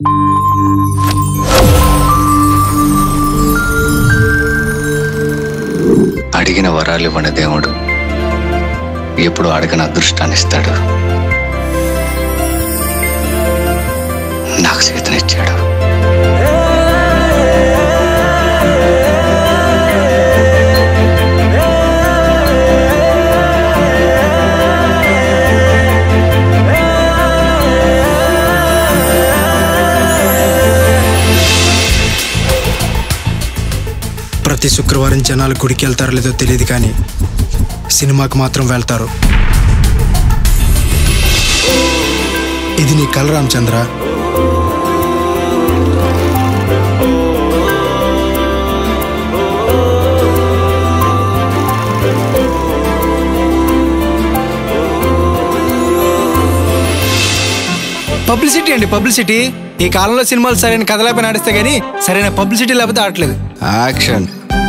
అడిగిన వరాలు ఇవ్వని దేవుడు ఎప్పుడు అడగని అదృష్టాన్ని ఇస్తాడు నాకు సీతనిచ్చాడు ప్రతి శుక్రవారం జనాలు గుడికి వెళ్తారో లేదో తెలియదు కానీ సినిమాకి మాత్రం వెళ్తారు ఇది నీ కల రామచంద్ర పబ్లిసిటీ అండి పబ్లిసిటీ ఈ కాలంలో సినిమాలు సరైన కథలపై నడిస్తే గానీ సరైన పబ్లిసిటీ లేకపోతే ఆడట్లేదు యాక్షన్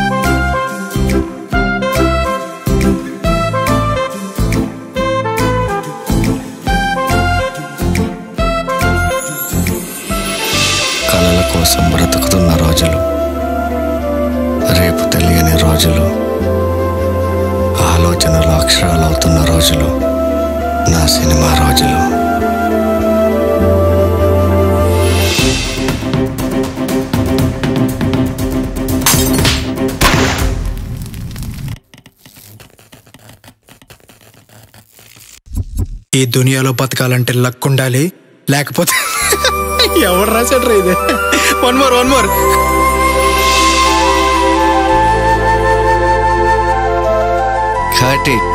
కళల కోసం బ్రతుకుతున్న రోజులు రేపు తెలియని రోజులు ఆలోచనలు అక్షరాలు అవుతున్న రోజులు నా సినిమా రోజులు ఈ దునియాలో బతకాలంటే లక్ ఉండాలి లేకపోతే ఎవరు రాశాడు ఇది one more one more Cut it.